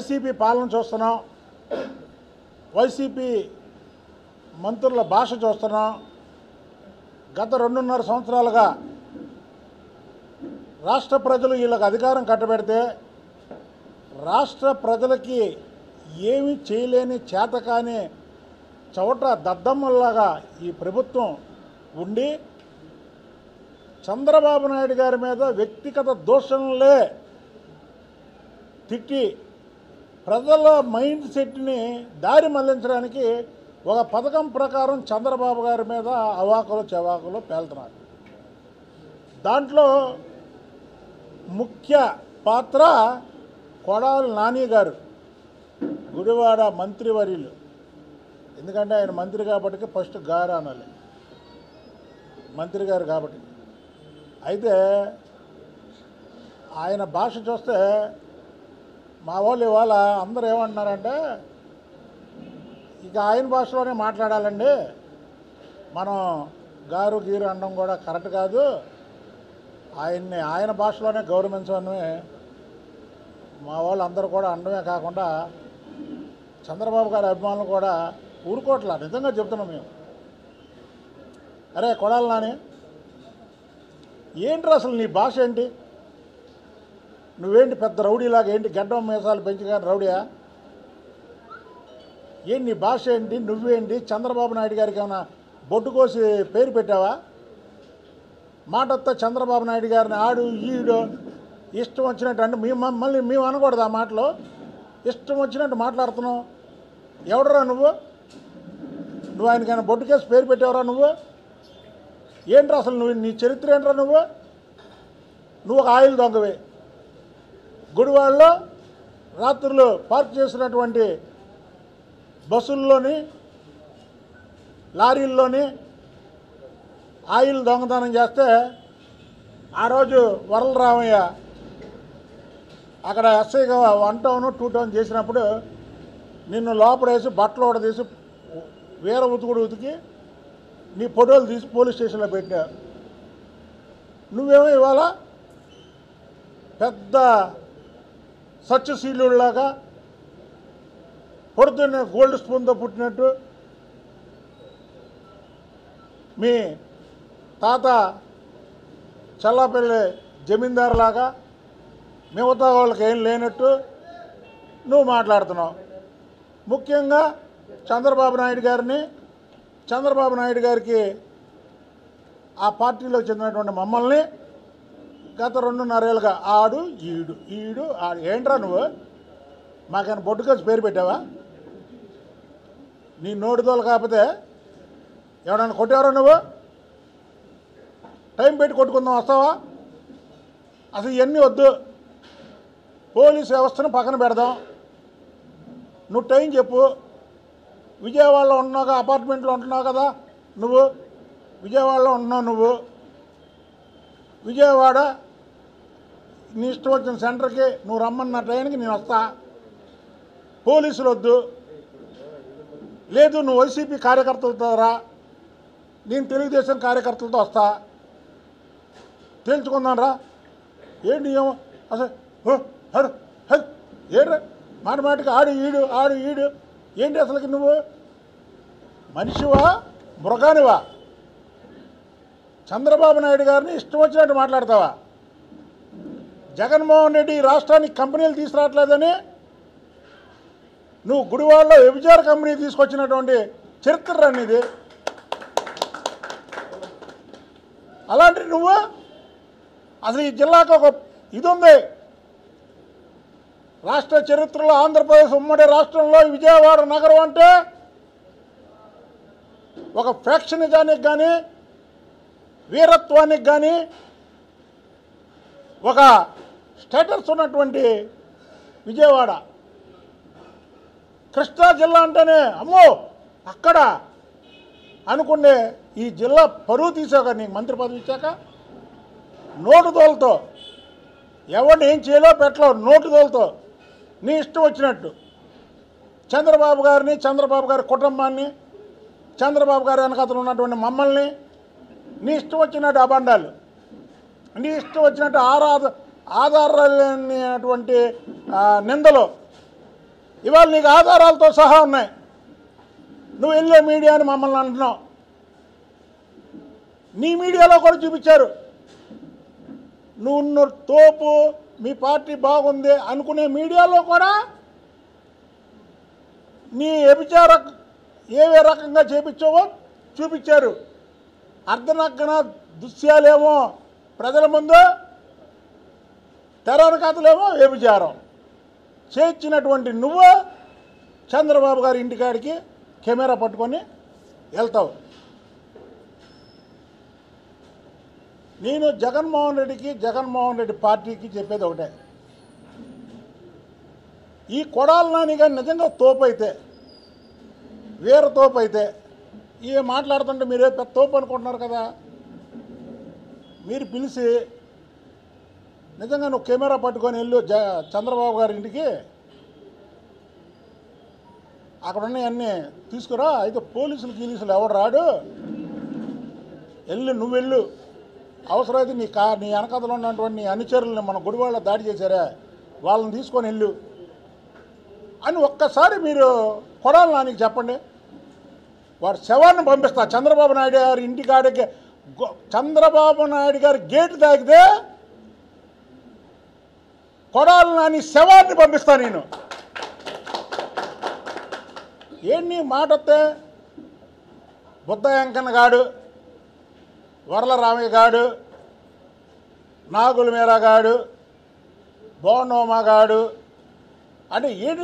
YCP పాలన చూస్తున్నాం YCP మంత్రుల భాష చూస్తున్నాం గత రెండున్నర సంవత్సరాలుగా రాష్ట్ర ప్రజలు వీళ్ళకి అధికారం కట్టబెడితే రాష్ట్ర ప్రజలకి ఏమీ చేయలేని చేతకాని చవట దద్దమ్మల్లాగా ఈ ప్రభుత్వం ఉండి చంద్రబాబు నాయుడు గారి మీద వ్యక్తిగత దోషణలే తిట్టి ప్రజల మైండ్ సెట్ని దారి మళ్లించడానికి ఒక పథకం ప్రకారం చంద్రబాబు గారి మీద అవాకులు చెవాకులు పేలుతున్నారు దాంట్లో ముఖ్య పాత్ర కొడాలి నాని గారు గుడివాడ మంత్రివర్యులు ఎందుకంటే ఆయన మంత్రి కాబట్టి ఫస్ట్ గారు అనాలి మంత్రి గారు కాబట్టి అయితే ఆయన భాష చూస్తే మా వాళ్ళు ఇవాళ అందరూ ఏమంటున్నారంటే ఇక ఆయన భాషలోనే మాట్లాడాలండి మనం గారు గీరు అనడం కూడా కరెక్ట్ కాదు ఆయన్ని ఆయన భాషలోనే గౌరవించడమే మా వాళ్ళు అందరూ కూడా అనడమే కాకుండా చంద్రబాబు గారి అభిమానులు కూడా ఊరుకోవట్లా నిజంగా చెప్తున్నాం మేము అరే కొడాలి నాని ఏంటి అసలు నీ భాష ఏంటి నువ్వేంటి పెద్ద రౌడీలాగా ఏంటి గడ్డం మీసాలు పెంచుగా రౌడీయా ఏంటి నీ భాష ఏంటి నువ్వేంటి చంద్రబాబు నాయుడు గారికి ఏమైనా బొట్టు కోసి పేరు పెట్టావా మాటొత్త చంద్రబాబు నాయుడు గారిని ఆడు ఈడు ఇష్టం వచ్చినట్టు అంటే మేము మళ్ళీ మేము అనకూడదు ఆ మాటలో ఇష్టం వచ్చినట్టు మాట్లాడుతున్నావు ఎవడరా నువ్వు నువ్వు ఆయనకైనా బొట్టు కేసు పేరు పెట్టావురా నువ్వు ఏంట్రా అసలు నువ్వు నీ చరిత్ర ఏంట్రా నువ్వు నువ్వు ఒక ఆయిల్ దొంగవే గుడివాడలో రాత్రులు పార్క్ చేసినటువంటి బస్సుల్లోని లారీల్లోని ఆయిల్ దొంగతనం చేస్తే ఆ రోజు వరలరామయ్య అక్కడ ఎస్ఐగా వన్ టౌన్ టూ టౌన్ చేసినప్పుడు నిన్ను లోపడేసి బట్టలు కూడా తీసి వేరే ఉతుకుడు ఉతికి నీ ఫోటోలు తీసి పోలీస్ స్టేషన్లో పెట్టా నువ్వేమో ఇవాళ పెద్ద సత్యశీలులాగా పొడుతున్న గోల్డ్ స్పూన్తో పుట్టినట్టు మీ తాత చల్లాపల్లి జమీందారులాగా మిగతా వాళ్ళకి ఏం లేనట్టు నువ్వు మాట్లాడుతున్నావు ముఖ్యంగా చంద్రబాబు నాయుడు గారిని చంద్రబాబు నాయుడు గారికి ఆ పార్టీలో చెందినటువంటి మమ్మల్ని గత రెండున్నరేళ్ళుగా ఆడు ఈడు ఈడు ఆడు ఏంట్రా నువ్వు మాకైనా బొడ్డుకేసి పేరు పెట్టావా నీ నోటితోలు కాకపోతే ఎవడన్నా కొట్టావరా నువ్వు టైం పెట్టి కొట్టుకుందాం వస్తావా అసలు ఇవన్నీ వద్దు పోలీస్ వ్యవస్థను పక్కన పెడదాం నువ్వు టైం చెప్పు విజయవాడలో ఉన్నావు అపార్ట్మెంట్లో ఉంటున్నావు కదా నువ్వు విజయవాడలో ఉంటున్నావు నువ్వు విజయవాడ నీ ఇష్టం వచ్చిన సెంటర్కి నువ్వు రమ్మన్న ట్రైన్కి నేను వస్తా పోలీసులు వద్దు లేదు నువ్వు వైసీపీ కార్యకర్తలతో రా నేను తెలుగుదేశం కార్యకర్తలతో వస్తా తేల్చుకుందాం రా ఏంటి ఏమో అసలు హో, హర్, హర్, ఏంట్రా మాట మాటకి ఆడు ఈడు ఆడు ఈడు ఏంటి అసలుకి నువ్వు మనిషివా మృగానివా చంద్రబాబు నాయుడు గారిని ఇష్టం వచ్చినట్టు మాట్లాడతావా జగన్మోహన్ రెడ్డి ఈ రాష్ట్రానికి కంపెనీలు తీసుకురావట్లేదని నువ్వు గుడివాడలో వ్యభిచార కంపెనీ తీసుకొచ్చినటువంటి చరిత్ర అనేది అలాంటి నువ్వు అసలు ఈ జిల్లాకు ఒక ఇది ఉంది రాష్ట్ర చరిత్రలో ఆంధ్రప్రదేశ్ ఉమ్మడి రాష్ట్రంలో ఈ విజయవాడ నగరం అంటే ఒక ఫ్యాక్షనిజానికి కానీ వీరత్వానికి కానీ ఒక స్టేటస్ ఉన్నటువంటి విజయవాడ కృష్ణా జిల్లా అంటేనే అమ్మో అక్కడ అనుకునే ఈ జిల్లా పరువు తీసాక నీకు మంత్రి పదవి ఇచ్చాక నోటు తోలుతో ఎవరిని ఏం చేయాలో పెట్టలో నోటు తోలుతో నీ ఇష్టం వచ్చినట్టు చంద్రబాబు గారిని చంద్రబాబు గారి కుటుంబాన్ని చంద్రబాబు గారి వెనకతలు ఉన్నటువంటి మమ్మల్ని నీ ఇష్టం వచ్చినట్టు అబండాలు నీ ఇష్టం వచ్చినట్టు ఆరాధ ఆధారాలు లేనటువంటి ఆ, నిందలు ఇవాళ నీకు ఆధారాలతో సహా ఉన్నాయి నువ్వు వెళ్ళే మీడియా అని మమ్మల్ని అంటున్నావు నీ మీడియాలో కూడా చూపించారు నువ్వు ఉన్న తోపు మీ పార్టీ బాగుంది అనుకునే మీడియాలో కూడా నీ వ్యభిచార ఏవే రకంగా చేపించావో చూపించారు అర్ధనగ్గన దృశ్యాలేమో ప్రజల ముందు తెరవని కథలేమో వ్యభిచారం చేర్చినటువంటి నువ్వు చంద్రబాబు గారి ఇంటికాడికి కెమెరా పట్టుకొని వెళ్తావు నేను జగన్మోహన్ రెడ్డికి జగన్మోహన్ రెడ్డి పార్టీకి చెప్పేది ఒకటే ఈ కొడాల నాని గారు నిజంగా తోపు అయితే వీర తోపు అయితే ఇవి మాట్లాడుతుంటే మీరే పెద్ద తోపు అనుకుంటున్నారు కదా మీరు పిలిచి నిజంగా నువ్వు కెమెరా పట్టుకొని వెళ్ళు జ చంద్రబాబు గారి ఇంటికి అక్కడ ఉన్నాయన్నీ తీసుకురా అయితే పోలీసులు గీలీసులు ఎవడు రాడు వెళ్ళు నువ్వు వెళ్ళు అవసరమైతే నీ కా నీ వెనకథలో ఉన్నటువంటి నీ అనుచరులను మన గుడివాళ్ళ దాడి చేశారా వాళ్ళని తీసుకొని వెళ్ళు అని ఒక్కసారి మీరు కొడాలి నానికి చెప్పండి వాడు శవాన్ని పంపిస్తా చంద్రబాబు నాయుడు గారి ఇంటికాడికి గో- చంద్రబాబు నాయుడు గారి గేటు తాకితే కొడాలి నాని శవాన్ని పంపిస్తా నేను ఏంటి నీ మాట వస్తే బుద్ధ వెంకన్న గాడు వరల రామయ్య గాడు నాగుల మీరా గాడు బోనోమా గాడు అంటే ఏంటి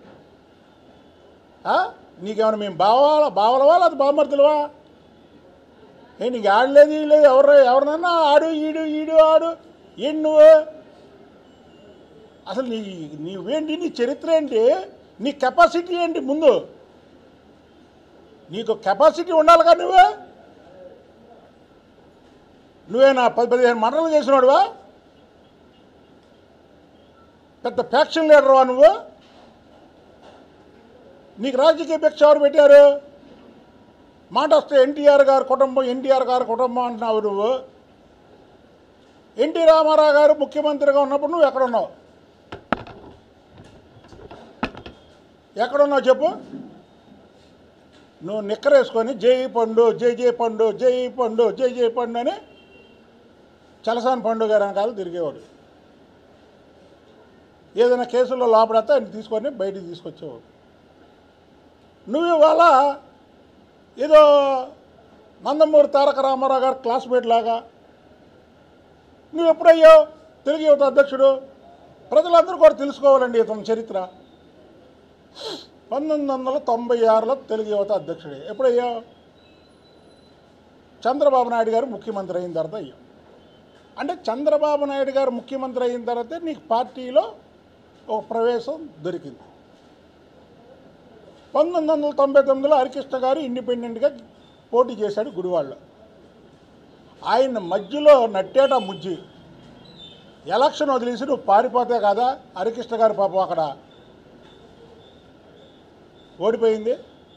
ఆ? నీకేమైనా మేము బావాల బావలవా లేదా బామర్తులవా ఏ నీకు ఆడలేదు ఈ లేదు ఎవరు ఎవరినన్నా ఆడు ఈడు ఈడు ఆడు ఏంటి నువ్వు అసలు నీ నీవేంటి నీ చరిత్ర ఏంటి నీ కెపాసిటీ ఏంటి ముందు నీకు కెపాసిటీ ఉండాలిగా నువ్వు నువ్వేనా పది పదిహేను మండలం చేసినాడువా పెద్ద ఫ్యాక్షన్ లీడర్వా నువ్వు నీకు రాజకీయ భిక్ష ఎవరు పెట్టారు మాట వస్తే ఎన్టీఆర్ గారి కుటుంబం ఎన్టీఆర్ గారి కుటుంబం అంటున్నావు నువ్వు ఎన్టీ రామారావు గారు ముఖ్యమంత్రిగా ఉన్నప్పుడు నువ్వు ఎక్కడున్నావు ఎక్కడున్నావు చెప్పు నువ్వు నిక్కరేసుకొని జై పండు జై జై పండు జై పండు జై జై పండు అని చలసాని పండు గారు వెనకాల తిరిగేవాడు ఏదైనా కేసుల్లో లోపడతా ఆయన తీసుకొని బయటికి తీసుకొచ్చేవాడు నువ్వు ఇవాళ ఏదో నందమూరి తారక రామారావు గారు క్లాస్మేట్ లాగా నువ్వు ఎప్పుడయ్యావు తెలుగు యువత అధ్యక్షుడు ప్రజలందరూ కూడా తెలుసుకోవాలండి ఇతని చరిత్ర పంతొమ్మిది వందల తొంభై ఆరులో తెలుగు యువత అధ్యక్షుడే ఎప్పుడయ్యావు చంద్రబాబు నాయుడు గారు ముఖ్యమంత్రి అయిన తర్వాత అయ్యావు అంటే చంద్రబాబు నాయుడు గారు ముఖ్యమంత్రి అయిన తర్వాత నీకు పార్టీలో ఒక ప్రవేశం దొరికింది పంతొమ్మిది వందల తొంభై తొమ్మిదిలో హరికృష్ణ గారు ఇండిపెండెంట్గా పోటీ చేశాడు గుడివాడలో ఆయన మధ్యలో నట్టేట ముజ్జి ఎలక్షన్ వదిలేసి నువ్వు పారిపోతే కదా హరికృష్ణ గారి పాపం అక్కడ ఓడిపోయింది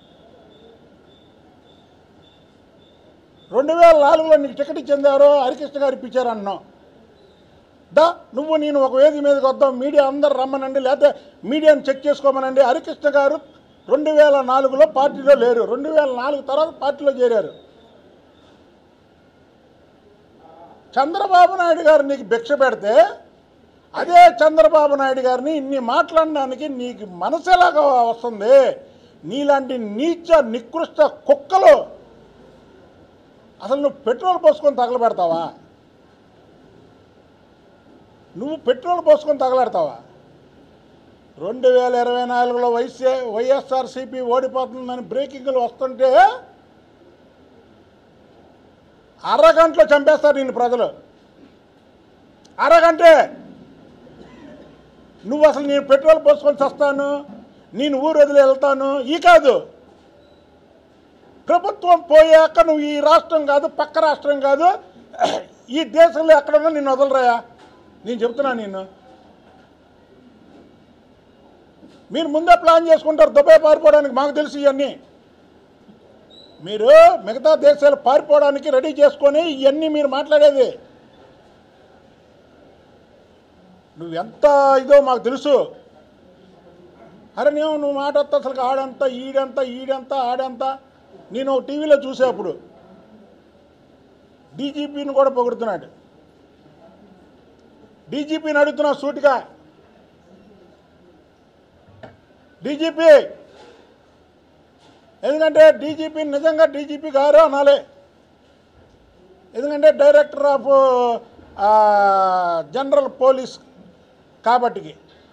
రెండు వేల నాలుగులో నీకు టికెట్ ఇచ్చింది ఎవరో హరికృష్ణ గారు ఇప్పించారు అన్నావు దా నువ్వు నేను ఒక వేది మీదకి వద్దాం మీడియా అందరు రమ్మనండి లేకపోతే మీడియాని చెక్ చేసుకోమనండి హరికృష్ణ గారు రెండు వేల నాలుగులో పార్టీలో లేరు రెండు వేల నాలుగు తర్వాత పార్టీలో చేరారు చంద్రబాబు నాయుడు గారు నీకు భిక్ష పెడితే అదే చంద్రబాబు నాయుడు గారిని ఇన్ని మాట్లాడడానికి నీకు మనసు ఎలాగా వస్తుంది నీలాంటి నీచ నికృష్ట కుక్కలు అసలు నువ్వు పెట్రోల్ పోసుకొని తగలబెడతావా నువ్వు పెట్రోల్ పోసుకొని తగలెడతావా రెండు వేల ఇరవై నాలుగులో వైసీ వైఎస్ఆర్సీపీ ఓడిపోతుందని బ్రేకింగ్లు వస్తుంటే అరగంటలో చంపేస్తారు నిన్ను ప్రజలు అరగంటే నువ్వు అసలు నేను పెట్రోల్ పోసుకొని చస్తాను నేను ఊరు వదిలి వెళ్తాను ఈ కాదు ప్రభుత్వం పోయాక నువ్వు ఈ రాష్ట్రం కాదు పక్క రాష్ట్రం కాదు ఈ దేశంలో ఎక్కడున్నా నిన్ను వదలరాయా నేను చెప్తున్నా నిన్ను మీరు ముందే ప్లాన్ చేసుకుంటారు దుబాయ్ పారిపోవడానికి మాకు తెలుసు ఇవన్నీ మీరు మిగతా దేశాలు పారిపోవడానికి రెడీ చేసుకొని ఇవన్నీ మీరు మాట్లాడేది నువ్వెంత ఇదో మాకు తెలుసు అరే నేను నువ్వు మాట వస్తే అసలు ఆడంతా ఈడంతా ఈడంతా ఆడంతా నేను ఒక టీవీలో చూసేప్పుడు డీజీపీని కూడా పొగుడుతున్నాడు డీజీపీని అడుగుతున్నా సూటిగా డీజీపీ ఎందుకంటే డీజీపీ నిజంగా డీజీపీ గారు అనాలి ఎందుకంటే డైరెక్టర్ ఆఫ్ ఆ, జనరల్ పోలీస్ కాబట్టికి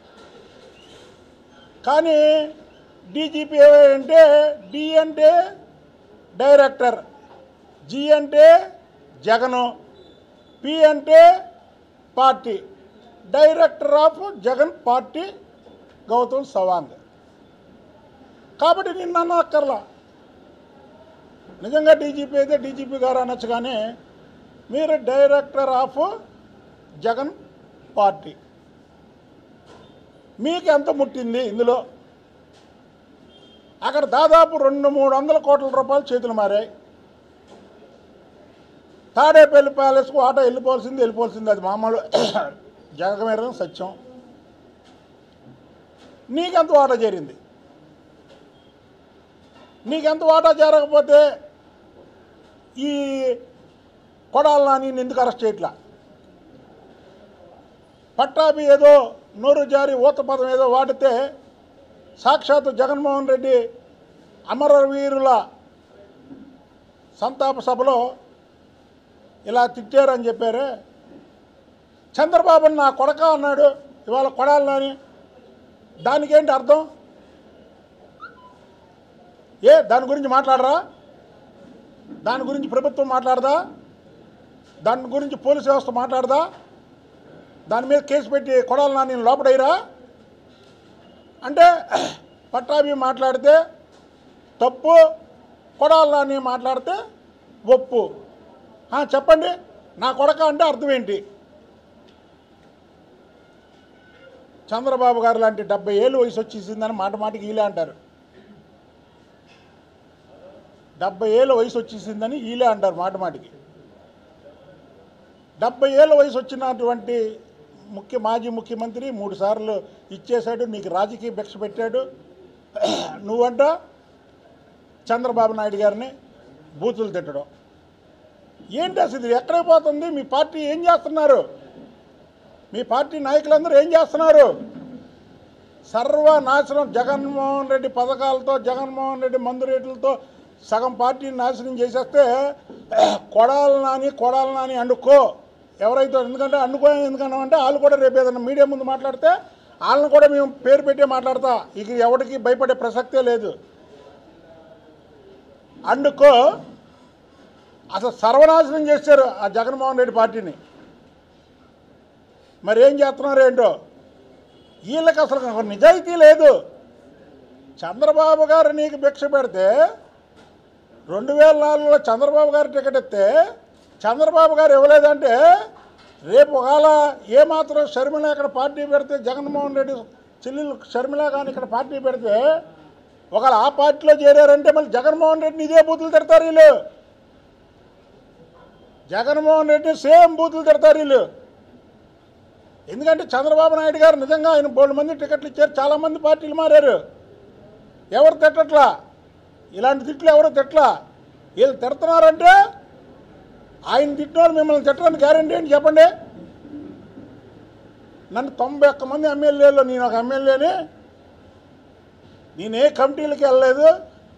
కానీ డీజీపీ అంటే డి అంటే డైరెక్టర్ జి అంటే జగను పి అంటే party director of Jagan party Gautam Sawang కాబట్టి నిన్న అన్న అక్కర్లా నిజంగా డీజీపీ అయితే డీజీపీ గారు అనొచ్చు కానీ మీరు డైరెక్టర్ ఆఫ్ జగన్ పార్టీ మీకు ఎంత ముట్టింది ఇందులో అక్కడ దాదాపు రెండు మూడు వందల కోట్ల రూపాయలు చేతులు మారాయి తాడేపల్లి ప్యాలెస్కు ఆటో వెళ్ళిపోవాల్సింది వెళ్ళిపోవాల్సింది అది మామూలు జగమేరం సత్యం నీకెంత వాటా చేరింది నీకెంత వాటా చేరకపోతే ఈ కొడాలని ఎందుకు అరెస్ట్ చేయట్లా పట్టాభి ఏదో నోరు జారి ఊత పదం ఏదో వాడితే సాక్షాత్తు జగన్మోహన్ రెడ్డి అమరవీరుల సంతాప సభలో ఇలా తిట్టారని చెప్పారే చంద్రబాబు నా కొడక అన్నాడు ఇవాళ కొడాలని దానికేంటి అర్థం ఏ దాని గురించి మాట్లాడరా దాని గురించి ప్రభుత్వం మాట్లాడదా దాని గురించి పోలీస్ వ్యవస్థ మాట్లాడదా దాని మీద కేసు పెట్టి కొడాలి నాని లోపడైరా అంటే పట్టాభి మాట్లాడితే తప్పు కొడాలి నాని మాట్లాడితే ఒప్పు ఆ, చెప్పండి నా కొడక అంటే అర్థం ఏంటి చంద్రబాబు గారు లాంటి డెబ్బై ఏళ్ళు వయసు వచ్చేసిందని మాట మాటకి వీలే అంటారు డెబ్బై ఏళ్ళ వయసు వచ్చేసిందని వీలే అంటారు మాట మాటికి డెబ్బై ఏళ్ళ వయసు వచ్చినటువంటి ముఖ్య మాజీ ముఖ్యమంత్రి మూడు సార్లు ఇచ్చేశాడు నీకు రాజకీయ భిక్ష పెట్టాడు నువ్వంట చంద్రబాబు నాయుడు గారిని బూతులు తిట్టడం ఏంటి అసలు ఇది ఎక్కడికి పోతుంది మీ పార్టీ ఏం చేస్తున్నారు మీ పార్టీ నాయకులందరూ ఏం చేస్తున్నారు సర్వనాశనం జగన్మోహన్ రెడ్డి పథకాలతో జగన్మోహన్ రెడ్డి మందు రేట్లతో సగం పార్టీని నాశనం చేసేస్తే కొడాలి నాని కొడాలి నాని అండుకో ఎవరైతే ఎందుకంటే అండుకో ఎందుకన్నామంటే వాళ్ళు కూడా రేపు ఏదైనా మీడియా ముందు మాట్లాడితే వాళ్ళని కూడా మేము పేరు పెట్టే మాట్లాడతా ఇక ఎవరికి భయపడే ప్రసక్తే లేదు అండుకో అసలు సర్వనాశనం చేశారు ఆ జగన్మోహన్ రెడ్డి పార్టీని మరి ఏం చేస్తున్నారు ఏంటో వీళ్ళకి అసలు ఒక నిజాయితీ లేదు చంద్రబాబు గారు నీకు భిక్ష పెడితే రెండు వేల నాలుగులో చంద్రబాబు గారు టికెట్ ఇస్తే చంద్రబాబు గారు ఇవ్వలేదంటే రేపు ఒకవేళ ఏమాత్రం షర్మిల ఇక్కడ పార్టీ పెడితే జగన్మోహన్ రెడ్డి చెల్లెలు షర్మిల కానీ ఇక్కడ పార్టీ పెడితే ఒకవేళ ఆ పార్టీలో చేరారంటే మళ్ళీ జగన్మోహన్ రెడ్డిని ఇదే బూతులు తిడతారు వీళ్ళు జగన్మోహన్ రెడ్డి సేమ్ బూతులు తిడతారు వీళ్ళు ఎందుకంటే చంద్రబాబు నాయుడు గారు నిజంగా ఆయన బోల్డ్ మంది టికెట్లు ఇచ్చారు చాలామంది పార్టీలు మారారు ఎవరు తిట్టట్లా ఇలాంటి తిట్లు ఎవరు తిట్లా వీళ్ళు తిడుతున్నారంటే ఆయన తిట్టినోళ్ళు మిమ్మల్ని తిట్టడానికి గ్యారంటీ ఏంటి చెప్పండి నన్ను తొంభై ఒక్క మంది ఎమ్మెల్యేలు నేను ఒక ఎమ్మెల్యేని నేను ఏ కమిటీలకు వెళ్ళలేదు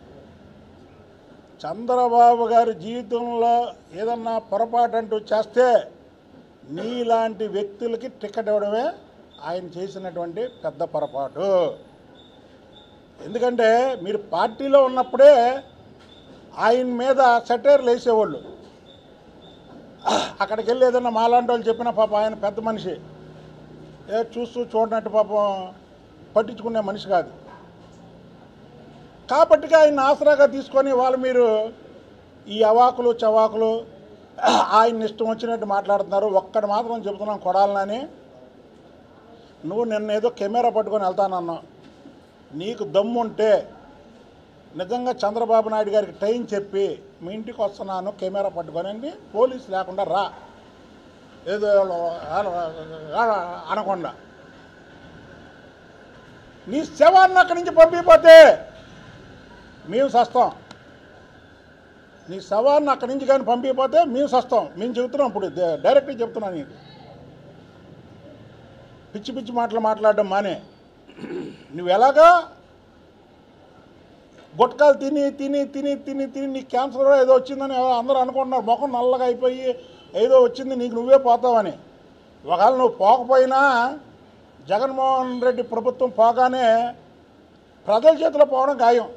చంద్రబాబు గారి జీవితంలో ఏదన్నా పొరపాటు అంటూ చేస్తే నీలాంటి వ్యక్తులకి టికెట్ ఇవ్వడమే ఆయన చేసినటువంటి పెద్ద పొరపాటు ఎందుకంటే మీరు పార్టీలో ఉన్నప్పుడే ఆయన మీద సెటైర్లు వేసేవాళ్ళు అక్కడికి వెళ్ళి ఏదన్నా మాలాంటి వాళ్ళు చెప్పిన పాప ఆయన పెద్ద మనిషి ఏ చూస్తూ చూడనట్టు పాపం పట్టించుకునే మనిషి కాదు కాబట్టి ఆయన ఆసరాగా తీసుకొని వాళ్ళు మీరు ఈ అవాకులు చవాకులు ఆయన ఇష్టం వచ్చినట్టు మాట్లాడుతున్నారు ఒక్కటి మాత్రం చెబుతున్నాం కొడాలని నువ్వు నిన్న ఏదో కెమెరా పట్టుకొని వెళ్తానన్నావు నీకు దమ్ముంటే నిజంగా చంద్రబాబు నాయుడు గారికి టైం చెప్పి మీ ఇంటికి వస్తున్నాను కెమెరా పట్టుకొని అండి పోలీస్ లేకుండా రా ఏదో అనకుండా నీ శవాన్ని అక్కడి నుంచి పంపిపోతే మేము సస్తాం నీ శవాన్ని అక్కడి నుంచి కానీ పంపిపోతే మేము సస్తాం మేము చెబుతున్నాం ఇప్పుడు డ- డైరెక్ట్గా చెప్తున్నాను నీకు పిచ్చి పిచ్చి మాటలు మాట్లాడడం మానే నువ్వు ఎలాగా గుట్కాలు తిని తిని తిని తిని తిని నీకు క్యాన్సర్ ఏదో వచ్చిందని అందరూ అనుకుంటున్నారు ముఖం నల్లగా అయిపోయి ఏదో వచ్చింది నీకు నువ్వే పోతావని ఒకవేళ నువ్వు పోకపోయినా జగన్మోహన్ రెడ్డి ప్రభుత్వం పోగానే ప్రజల చేతిలో పోవడం ఖాయం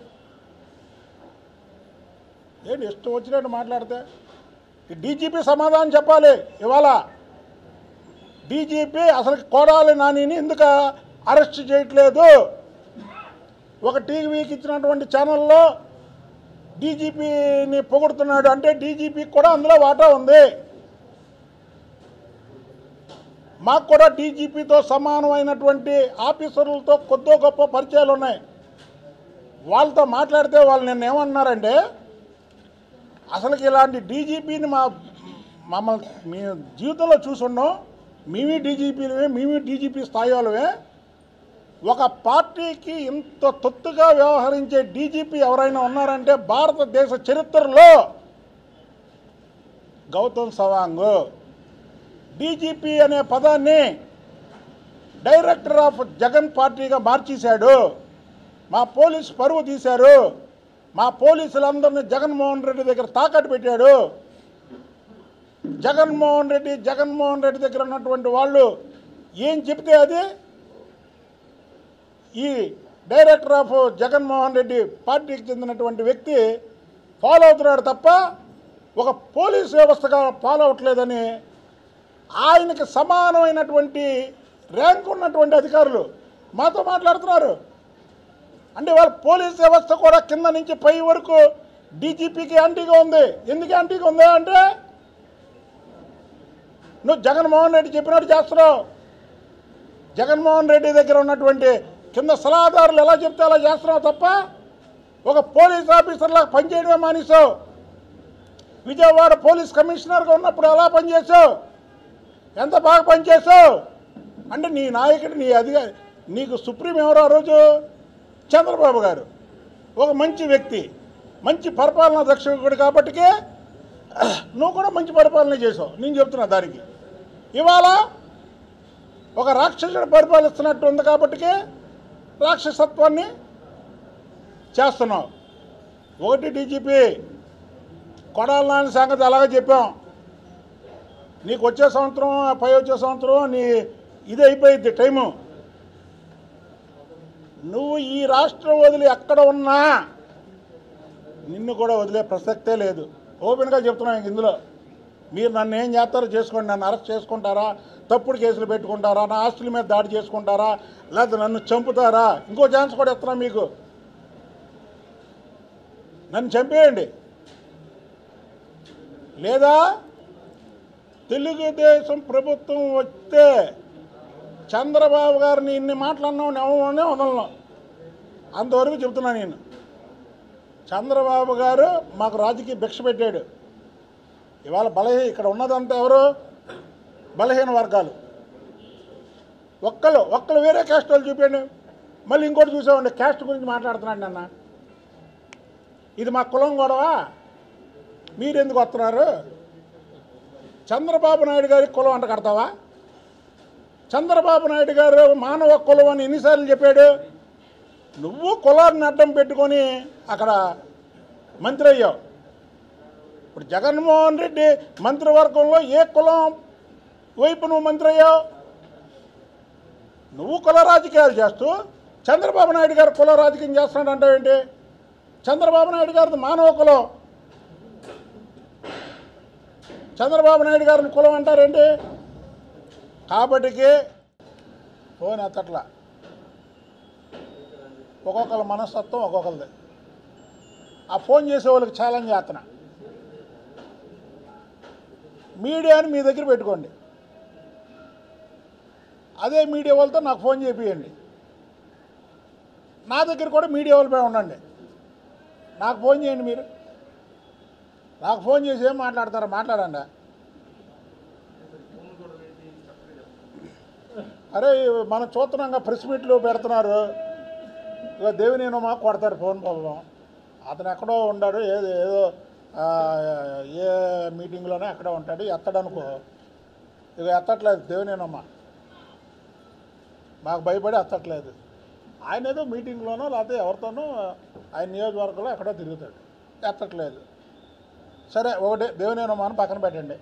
ఏంటి ఇష్టం వచ్చినట్టు మాట్లాడితే ఈ డీజీపీ సమాధానం చెప్పాలి ఇవాళ డీజీపీ అసలు కోడాలి నానిని ఎందుకు అరెస్ట్ చేయట్లేదు ఒక టీవీకి ఇచ్చినటువంటి ఛానల్లో డీజీపీని పొగుడుతున్నాడు అంటే డీజీపీకి కూడా అందులో వాటా ఉంది మాకు కూడా డీజీపీతో సమానమైనటువంటి ఆఫీసర్లతో కొద్దో గొప్ప పరిచయాలు ఉన్నాయి వాళ్ళతో మాట్లాడితే వాళ్ళు నిన్న ఏమన్నారంటే అసలుకి ఇలాంటి డీజీపీని మా మమ్మల్ని మీ జీవితంలో చూసున్నాం మేమే డీజీపీలమే మేమే డీజీపీ స్థాయి వాళ్ళమే ఒక పార్టీకి ఇంత తొత్తుగా వ్యవహరించే డీజీపీ ఎవరైనా ఉన్నారంటే భారతదేశ చరిత్రలో గౌతమ్ సవాంగ్ డీజీపీ అనే పదాన్ని డైరెక్టర్ ఆఫ్ జగన్ పార్టీగా మార్చేశాడు మా పోలీస్ పరువు తీశారు మా పోలీసులందరినీ జగన్మోహన్ రెడ్డి దగ్గర తాకట్టు పెట్టాడు జగన్మోహన్ రెడ్డి జగన్మోహన్ రెడ్డి దగ్గర ఉన్నటువంటి వాళ్ళు ఏం చెప్తే అది ఈ డైరెక్టర్ ఆఫ్ జగన్మోహన్ రెడ్డి పార్టీకి చెందినటువంటి వ్యక్తి ఫాలో అవుతున్నాడు తప్ప ఒక పోలీస్ వ్యవస్థగా ఫాలో అవ్వట్లేదని ఆయనకి సమానమైనటువంటి ర్యాంక్ ఉన్నటువంటి అధికారులు మాతో మాట్లాడుతున్నారు అంటే వాళ్ళ పోలీస్ వ్యవస్థ కూడా కింద నుంచి పై వరకు డీజీపీకి యాంటీగా ఉంది ఎందుకు యాంటీగా ఉంది అంటే నువ్వు జగన్మోహన్ రెడ్డి చెప్పినట్టు చేస్తున్నావు జగన్మోహన్ రెడ్డి దగ్గర ఉన్నటువంటి కింద సలహాదారులు ఎలా చెప్తే అలా చేస్తున్నావు తప్ప ఒక పోలీస్ ఆఫీసర్లా పనిచేయడమే మానేసావు విజయవాడ పోలీస్ కమిషనర్గా ఉన్నప్పుడు ఎలా పనిచేసావు ఎంత బాగా పనిచేసావు అంటే నీ నాయకుడు నీ అధిక నీకు సుప్రీం ఎవరో ఆ రోజు చంద్రబాబు గారు ఒక మంచి వ్యక్తి మంచి పరిపాలనా దక్షకుడు కాబట్టికే నువ్వు కూడా మంచి పరిపాలన చేసావు నేను చెప్తున్నా దానికి ఇవాళ ఒక రాక్షసుడు పరిపాలిస్తున్నట్టు ఉంది కాబట్టికే రాక్షసత్వాన్ని చేస్తున్నావు ఒకటి డీజీపీ కొడాల నాని సంగతి అలాగే చెప్పాం నీకు వచ్చే సంవత్సరం పై వచ్చే సంవత్సరం నీ ఇది అయిపోయింది టైము నువ్వు ఈ రాష్ట్రం వదిలి ఎక్కడ ఉన్నా నిన్ను కూడా వదిలే ప్రసక్తే లేదు ఓపెన్గా చెప్తున్నాను ఇంక ఇందులో మీరు నన్ను ఏం చేస్తారో చేసుకోండి నన్ను అరెస్ట్ చేసుకుంటారా తప్పుడు కేసులు పెట్టుకుంటారా నా ఆస్తుల మీద దాడి చేసుకుంటారా లేకపోతే నన్ను చంపుతారా ఇంకో ఛాన్స్ కూడా ఇస్తున్నా మీకు నన్ను చంపేయండి లేదా తెలుగుదేశం ప్రభుత్వం వస్తే చంద్రబాబు గారిని ఇన్ని మాట్లాడినాం ఎవరనే వదలను అంతవరకు చెప్తున్నా నేను చంద్రబాబు గారు మాకు రాజకీయ భిక్ష పెట్టాడు ఇవాళ బలహీ ఇక్కడ ఉన్నదంతా ఎవరు బలహీన వర్గాలు ఒక్కరు ఒక్కరు వేరే క్యాస్ట్ వాళ్ళు చూపించండి మళ్ళీ ఇంకోటి చూసామండి క్యాస్ట్ గురించి మాట్లాడుతున్నాడు నాన్న ఇది మా కులం గొడవ మీరెందుకు వస్తున్నారు చంద్రబాబు నాయుడు గారి కులం అంట కడతావా చంద్రబాబు నాయుడు గారు మానవ కులం అని ఎన్నిసార్లు చెప్పాడు నువ్వు కులాన్ని అడ్డం పెట్టుకొని అక్కడ మంత్రి అయ్యావు ఇప్పుడు జగన్మోహన్ రెడ్డి మంత్రివర్గంలో ఏ కులం వైపు నువ్వు మంత్రి అయ్యావు నువ్వు కుల రాజకీయాలు చేస్తూ చంద్రబాబు నాయుడు గారు కుల రాజకీయం చేస్తున్నాడు అంటావేంటి చంద్రబాబు నాయుడు గారిది మానవ కులం చంద్రబాబు నాయుడు గారిని కులం అంటారేంటి కాబట్టికి ఫోన్ ఎత్తట్లా ఒక్కొక్కరి మనస్తత్వం ఒక్కొక్కరిది ఆ ఫోన్ చేసే వాళ్ళకి ఛాలెంజ్ చేస్తున్నా మీడియాని మీ దగ్గర పెట్టుకోండి అదే మీడియా వాళ్ళతో నాకు ఫోన్ చేపియండి నా దగ్గర కూడా మీడియా వాళ్ళపై ఉండండి నాకు ఫోన్ చేయండి మీరు నాకు ఫోన్ చేసి ఏం మాట్లాడతారో మాట్లాడండి అరే మనం చూస్తున్నాంగా ప్రెస్ మీట్లు పెడుతున్నారు ఇక దేవినేనమ్మా కొడతారు ఫోన్ పాపం అతను ఎక్కడో ఉన్నాడు ఏదో ఏదో ఆ, ఏ మీటింగ్లోనే ఎక్కడో ఉంటాడు ఎత్తడనుకో ఇక ఎత్తట్లేదు దేవినేనమ్మా మాకు భయపడి ఎత్తట్లేదు ఆయన ఏదో మీటింగ్లోనో లేకపోతే ఎవరితోనో ఆయన నియోజకవర్గంలో ఎక్కడో తిరుగుతాడు ఎత్తట్లేదు సరే ఒకటే దేవినేనమ్మా అని పక్కన పెట్టండి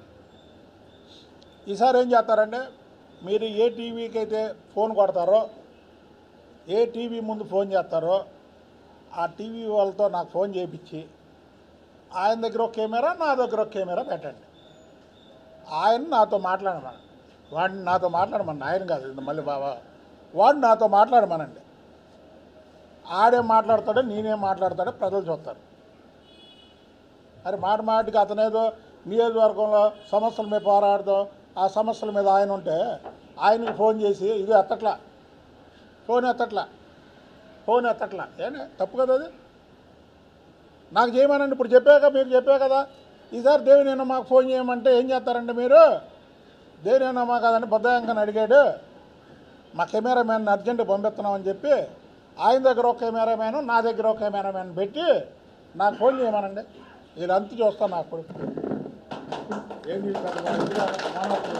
ఈసారి ఏం చేస్తారంటే మీరు ఏ టీవీకి అయితే ఫోన్ కొడతారో ఏ టీవీ ముందు ఫోన్ చేస్తారో ఆ టీవీ వాళ్ళతో నాకు ఫోన్ చేయించి ఆయన దగ్గర ఒక కెమెరా నా దగ్గర ఒక కెమెరా పెట్టండి ఆయన నాతో మాట్లాడమని వాడిని నాతో మాట్లాడమని ఆయన కాదు ఇది మళ్ళీ బాబా వాడు నాతో మాట్లాడమనండి ఆడే మాట్లాడతాడో నేనేం మాట్లాడతాడో ప్రజలు చూస్తారు మరి మాట మాటికి అతనేదో నియోజకవర్గంలో సమస్యల మీద పోరాడదాం ఆ సమస్యల మీద ఆయన ఉంటే ఆయనకి ఫోన్ చేసి ఇది ఎత్తట్లా ఫోన్ ఎత్తట్లా ఫోన్ ఎత్తట్లా ఏనే తప్పు కదా అది నాకు చేయమనండి ఇప్పుడు చెప్పాక మీరు చెప్పే కదా ఈసారి దేవినేనో మాకు ఫోన్ చేయమంటే ఏం చేస్తారండి మీరు దేవినేనో మా కదండి బుద్ధయంకని అడిగాడు మా కెమెరామ్యాన్ అర్జెంట్ పంపిస్తున్నామని చెప్పి ఆయన దగ్గర ఒక కెమెరామ్యాన్ నా దగ్గర ఒక కెమెరామ్యాన్ పెట్టి నాకు ఫోన్ చేయమనండి వీళ్ళంతా చూస్తాను నాకు ఏంటి పెద్ద ఇదిగా మాట్లాడుతున్నారు.